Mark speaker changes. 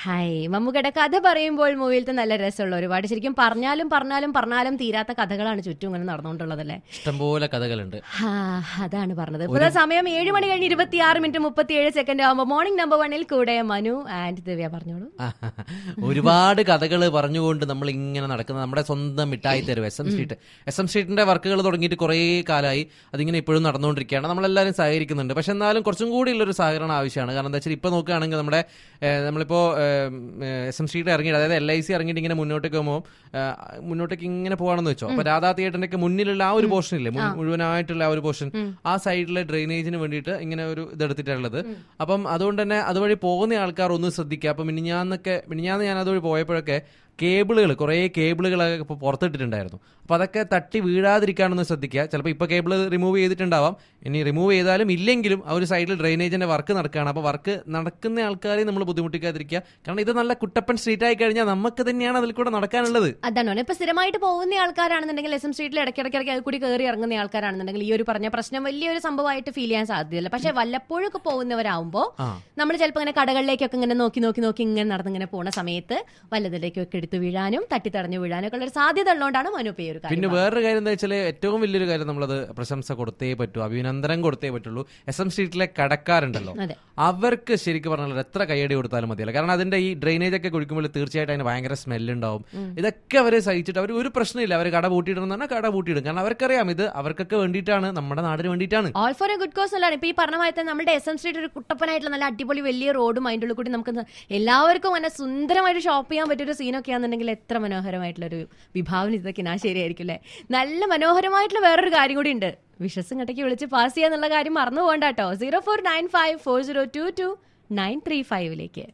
Speaker 1: Hi മമ്മൂക്കയുടെ കഥ പറയുമ്പോൾ മൂവിയിലത്തെ നല്ല രസമുള്ള ഒരുപാട് ശരിക്കും പറഞ്ഞാലും പറഞ്ഞാലും പറഞ്ഞാലും തീരാത്ത കഥകളാണ് ചുറ്റും ഇങ്ങനെ നടന്നുകൊണ്ടുള്ളതല്ലേ
Speaker 2: ഇഷ്ടംപോലെ കഥകളുണ്ട്
Speaker 1: ഹാ, അതാണ് പറഞ്ഞത് ഇപ്പോൾ സമയം ഏഴ് മണി കഴിഞ്ഞ് ഇരുപത്തിയാറ് മിനിറ്റ് മുപ്പത്തിയേഴ് സെക്കൻഡ് ആകുമ്പോൾ മോർണിംഗ് നമ്പർ വണ്ണിൽ കൂടെ മനു ആൻഡ് ദിവ്യ പറഞ്ഞോളൂ
Speaker 2: ഒരുപാട് കഥകൾ പറഞ്ഞുകൊണ്ട് നമ്മൾ ഇങ്ങനെ നടക്കുന്നത് നമ്മുടെ സ്വന്തം മിഠായി തരും S M street S M സ്ട്രീറ്റിന്റെ വർക്കുകൾ തുടങ്ങിയിട്ട് കുറേ കാലമായി അതിങ്ങനെ ഇപ്പോഴും നടന്നുകൊണ്ടിരിക്കുകയാണ് നമ്മളെല്ലാവരും സഹകരിക്കുന്നുണ്ട് പക്ഷെ എന്നാലും കുറച്ചും കൂടി ഉള്ളൊരു സഹകരണം ആവശ്യമാണ് കാരണം എന്താ വെച്ചാൽ ഇപ്പോൾ നോക്കുകയാണെങ്കിൽ നമ്മുടെ ഏഹ്, നമ്മളിപ്പോൾ എസ് എം സ്ട്രീറ്റ് ഇറങ്ങിയിട്ട് അതായത് എൽ ഐ സി ഇറങ്ങിയിട്ട് ഇങ്ങനെ മുന്നോട്ടേക്ക് പോകുമ്പോൾ ഏഹ്, മുന്നോട്ടേക്ക് ഇങ്ങനെ പോകണമെന്ന് വെച്ചോ അപ്പോൾ രാധാ തിയേറ്ററിന്റെ ഒക്കെ മുന്നിലുള്ള ആ ഒരു പോർഷൻ ഇല്ലേ മുൻ- മുഴുവനായിട്ടുള്ള ആ ഒരു പോർഷൻ ആ സൈഡിലെ ഡ്രെയിനേജിന് വേണ്ടിയിട്ട് ഇങ്ങനെ ഒരു ഇതെടുത്തിട്ടുള്ളത് അപ്പം അതുകൊണ്ട് തന്നെ അതുവഴി പോകുന്ന ആൾക്കാർ ഒന്ന് ശ്രദ്ധിക്കുക അപ്പം മിനിഞ്ഞാന്നൊക്കെ മിനിഞ്ഞാന്ന് ഞാൻ അതുവഴി പോയപ്പോഴൊക്കെ കേബിളുകൾ കുറേ കേബിളുകളൊക്കെ ഇപ്പോൾ പുറത്തിട്ടിട്ടുണ്ടായിരുന്നു അപ്പോൾ അതൊക്കെ തട്ടി വീഴാതിരിക്കാനൊന്ന് ശ്രദ്ധിക്കുക ചിലപ്പോൾ ഇപ്പോൾ കേബിൾ റിമൂവ് ചെയ്തിട്ടുണ്ടാവാം ഇനി റിമൂവ് ചെയ്താലും ഇല്ലെങ്കിലും ആ ഒരു സൈഡിൽ ഡ്രെയിനേജിന്റെ വർക്ക് നടക്കുകയാണ് അപ്പോൾ വർക്ക് നടക്കുന്ന ആൾക്കാരെ നമ്മൾ ബുദ്ധിമുട്ടിക്കാതിരിക്കുക കാരണം ഇത് നല്ല കുട്ടപ്പൻ സ്ട്രീറ്റ് ആയി കഴിഞ്ഞാൽ നമുക്ക് തന്നെയാണ് അതിൽ കൂടെ നടക്കാനുള്ളത്
Speaker 1: അതാണ് ഇപ്പൊ സ്ഥിരമായിട്ട് പോകുന്ന ആൾക്കാരാണെന്നുണ്ടെങ്കിൽ എസ് എം സ്ട്രീറ്റിൽ ഇടയ്ക്കിടയ്ക്ക് അത് കൂടി കയറി ഇറങ്ങുന്ന ആൾക്കാരാണെന്നുണ്ടെങ്കിൽ ഈ ഒരു പറഞ്ഞ പ്രശ്നം വലിയൊരു സംഭവമായിട്ട് ഫീൽ ചെയ്യാൻ സാധ്യതയില്ല പക്ഷെ വല്ലപ്പോഴൊക്കെ പോകുന്നവരാകുമ്പോൾ
Speaker 2: ആ.
Speaker 1: നമ്മൾ ചിലപ്പോൾ ഇങ്ങനെ കടകളിലേക്കൊക്കെ ഇങ്ങനെ നോക്കി നോക്കി നോക്കി ഇങ്ങനെ നടന്നിങ്ങനെ പോണ സമയത്ത് വല്ലതിലേക്കൊക്കെ എടുത്തു വീഴാനും തട്ടിത്തടഞ്ഞു വീഴാനും ഒക്കെ ഉള്ള ഒരു സാധ്യത ഉള്ളതുകൊണ്ടാണ് മനു ഇപ്പൊ ഈ ഒരു കാര്യം
Speaker 2: പിന്നെ വേറൊരു കാര്യം എന്താ വെച്ചാൽ ഏറ്റവും വലിയൊരു കാര്യം നമ്മളത് പ്രശംസ കൊടുത്തേ പറ്റൂ അഭിനന്ദനം കൊടുത്തേ പറ്റുള്ളൂ എസ് എം സ്ട്രീറ്റിലെ കടക്കാരുണ്ടല്ലോ
Speaker 1: അതെ.
Speaker 2: അവർക്ക് ശരിക്കും പറഞ്ഞാൽ എത്ര കൈയടി കൊടുത്താലും മതിയല്ല കാരണം അതിന്റെ ഈ ഡ്രെയിനേജ് ഒക്കെ കുഴിക്കുമ്പോൾ തീർച്ചയായിട്ടും അതിന് ഭയങ്കര സ്മെല്ല് ഉണ്ടാവും ഇതൊക്കെ അവർ സഹിച്ചിട്ട് അവർ ഒരു പ്രശ്നമില്ല അവർ കട പൂട്ടിയിടണം എന്ന് പറഞ്ഞാൽ കട പൂട്ടിയിടും കാരണം അവർക്കറിയാം ഇത് അവർക്കൊക്കെ വേണ്ടിയിട്ടാണ് നമ്മുടെ നാടിന് വേണ്ടിയിട്ടാണ്
Speaker 1: all for a good cause അല്ലാണ് ഇപ്പൊ ഈ പറഞ്ഞ മാതിരി തന്നെ നമ്മുടെ എസ് എം സ്ട്രീറ്റ് ഒരു കുട്ടപ്പനായിട്ടുള്ള നല്ല അടിപൊളി വലിയ റോഡും അതിൻ്റെ ഉള്ളിൽ കൂടി നമുക്ക് എല്ലാവർക്കും അങ്ങനെ സുന്ദരമായിട്ട് ഷോപ്പ് ചെയ്യാൻ പറ്റിയൊരു സീനൊക്കെ ആണെന്നുണ്ടെങ്കിൽ എത്ര മനോഹരമായിട്ടുള്ള ഒരു വിഭാവന ഇതൊക്കെ ഞാൻ ശരിയായിരിക്കും അല്ലേ നല്ല മനോഹരമായിട്ടുള്ള വേറൊരു കാര്യം കൂടി ഉണ്ട് വിശ്വസം ഇങ്ങോട്ടേക്ക് വിളിച്ച് പാസ് ചെയ്യാന്നുള്ള കാര്യം മറന്നു പോകണ്ട കേട്ടോ zero four nine five four zero two two nine three ഫൈവിലേക്ക്